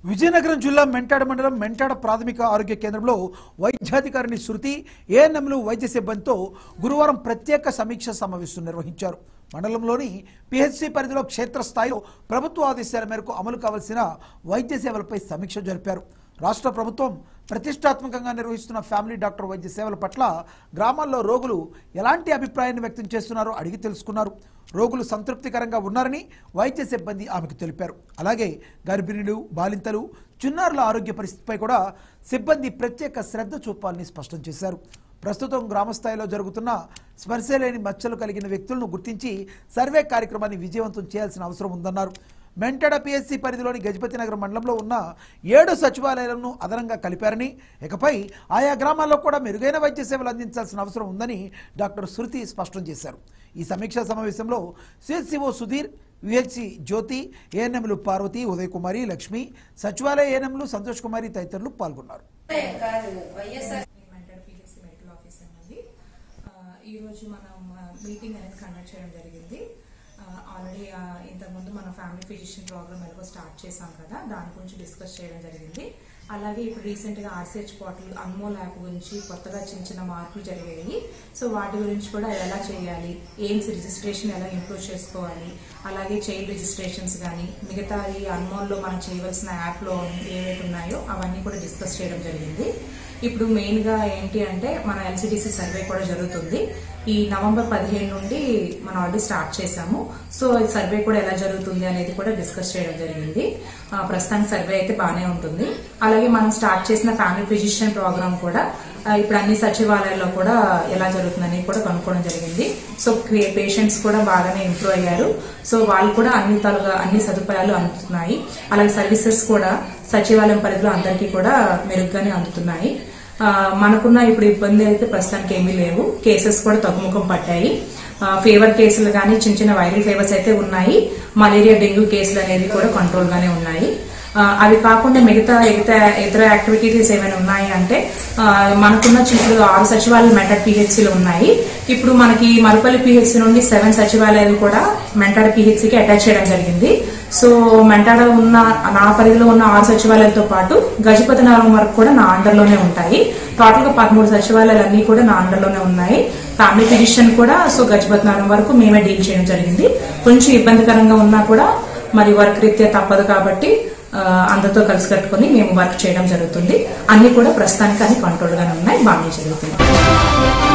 విజయనగరం జిల్లా మెంటాడ మండలం మెంటాడ ప్రాథమిక ఆరోగ్య కేంద్రంలో వైద్యాధికారిని శృతి ఏఎన్ఎంలు వైద్య సిబ్బందితో గురువారం ప్రత్యేక సమీక్ష సమావేశం నిర్వహించారు మండలంలోని పిహెచ్సి పరిధిలో క్షేత్రస్థాయిలో ప్రభుత్వ ఆదేశాల మేరకు అమలు కావాల్సిన వైద్య సేవలపై సమీక్ష జరిపారు రాష్ట్ర ప్రభుత్వం ప్రతిష్టాత్మకంగా నిర్వహిస్తున్న ఫ్యామిలీ డాక్టర్ వైద్య సేవల పట్ల గ్రామాల్లో రోగులు ఎలాంటి అభిప్రాయాన్ని వ్యక్తం చేస్తున్నారో అడిగి తెలుసుకున్నారు రోగులు సంతృప్తికరంగా ఉన్నారని వైద్య సిబ్బంది ఆమెకు తెలిపారు అలాగే గర్భిణులు బాలింతలు చిన్నారుల ఆరోగ్య పరిస్థితిపై కూడా సిబ్బంది ప్రత్యేక శ్రద్ధ చూపాలని స్పష్టం చేశారు ప్రస్తుతం గ్రామస్థాయిలో జరుగుతున్న స్పర్శ లేని మచ్చలు కలిగిన వ్యక్తులను గుర్తించి సర్వే కార్యక్రమాన్ని విజయవంతం చేయాల్సిన అవసరం ఉందన్నారు మెంటడ పిఎస్సి పరిధిలోని గజపతి నగరం మండలంలో ఉన్న ఏడు సచివాలయాలను అదనంగా కలిపారని ఇకపై ఆయా గ్రామాల్లో కూడా మెరుగైన వైద్య సేవలు అందించాల్సిన అవసరం ఉందని డాక్టర్ శృతి స్పష్టం చేశారు ఈ సమీక్షా సమావేశంలో సిహెచ్సిఓ సుధీర్ విహెచ్సి జ్యోతి ఏఎన్ఎంలు పార్వతి ఉదయ్ కుమారి లక్ష్మి సచివాలయ ఏఎన్ఎంలు సంతోష్ కుమారి తదితరులు పాల్గొన్నారు మెంటల్ పిహెచ్సి మెడికల్ ఆఫీసర్ నుండి ఆ, ఈరోజు మనం ఆ, మీటింగ్ అనేది కండక్ట్ చేయడం జరిగింది ఆ, ఆల్రెడీ ఆ, ఇంతకుముందు మనం ఫ్యామిలీ ఫిజిషియన్ ప్రోగ్రామ్ ఎలాగో స్టార్ట్ చేసాం కదా దాని గురించి డిస్కస్ చేయడం జరిగింది అలాగే ఇప్పుడు రీసెంట్గా ఆర్సీహెచ్ పోర్టల్ అన్మోల్ యాప్ గురించి కొత్తగా చిన్న చిన్న మార్పులు జరిగాయి సో వాటి గురించి కూడా ఎలా చేయాలి ఎయిమ్స్ రిజిస్ట్రేషన్ ఎలా ఇంప్రూవ్ చేసుకోవాలి అలాగే చైల్డ్ రిజిస్ట్రేషన్స్ కానీ మిగతా ఈ అన్మోల్లో మనం చేయవలసిన యాప్లో ఏవైతే ఉన్నాయో అవన్నీ కూడా డిస్కస్ చేయడం జరిగింది ఇప్పుడు మెయిన్ గా ఏంటి అంటే మన ఎల్సిడిసి సర్వే కూడా జరుగుతుంది ఈ నవంబర్ పదిహేను నుండి మనం ఆల్రెడీ స్టార్ట్ చేశాము సో ఈ సర్వే కూడా ఎలా జరుగుతుంది అనేది కూడా డిస్కస్ చేయడం జరిగింది ఆ, ప్రస్తుతానికి సర్వే అయితే బాగానే ఉంటుంది అలాగే మనం స్టార్ట్ చేసిన ఫ్యామిలీ ఫిజిషియన్ ప్రోగ్రామ్ కూడా ఆ, ఇప్పుడు అన్ని సచివాలయాల్లో కూడా ఎలా జరుగుతుందని కూడా కనుక్కోవడం జరిగింది సో పేషెంట్స్ కూడా బాగానే ఇంప్రూవ్ అయ్యారు సో వాళ్ళు కూడా అన్ని తలుగా అన్ని సదుపాయాలు అందుతున్నాయి అలాగే సర్వీసెస్ కూడా సచివాలయం పరిధిలో అందరికీ కూడా మెరుగ్గానే అందుతున్నాయి ఆ, మనకున్న ఇప్పుడు ఇబ్బంది అయితే ప్రస్తుతానికి ఏమీ లేవు కేసెస్ కూడా తగ్గుముఖం పట్టాయి ఆ, ఫీవర్ కేసులు కానీ చిన్న చిన్న వైరల్ ఫీవర్స్ అయితే ఉన్నాయి మలేరియా డెంగ్యూ కేసులు అనేవి కూడా కంట్రోల్ గానే ఉన్నాయి ఆ, అవి కాకుండా మిగతా ఇతర ఇతర యాక్టివిటీస్ ఏమైనా ఉన్నాయి అంటే ఆ, మనకున్న చిన్న ఆరు సచివాలయాలు మెంటల్ పిహెచ్సిలు ఉన్నాయి ఇప్పుడు మనకి మరపల్లి పిహెచ్సి నుండి సెవెన్ సచివాలయాలు కూడా మెంటాడ పిహెచ్సికి అటాచ్ చేయడం జరిగింది సో మెంటాడ ఉన్న నా పరిధిలో ఉన్న ఆరు సచివాలయాలతో పాటు గజపతి నగరం వరకు కూడా నా అండర్లోనే ఉంటాయి టోటల్ గా పదమూడు సచివాలయాలు అన్ని కూడా నా అండర్లోనే ఉన్నాయి ఫ్యామిలీ ఫిజిషియన్ కూడా సో గజపతి నగరం వరకు మేమే డీల్ చేయడం జరిగింది కొంచెం ఇబ్బందికరంగా ఉన్నా కూడా మరి వర్క్ రీత్యా తప్పదు కాబట్టి ఆ, అందరితో కలిసి కట్టుకుని మేము వర్క్ చేయడం జరుగుతుంది అన్ని కూడా ప్రస్తుతానికి అన్ని కంట్రోల్ గానే ఉన్నాయి బాగానే జరుగుతుంది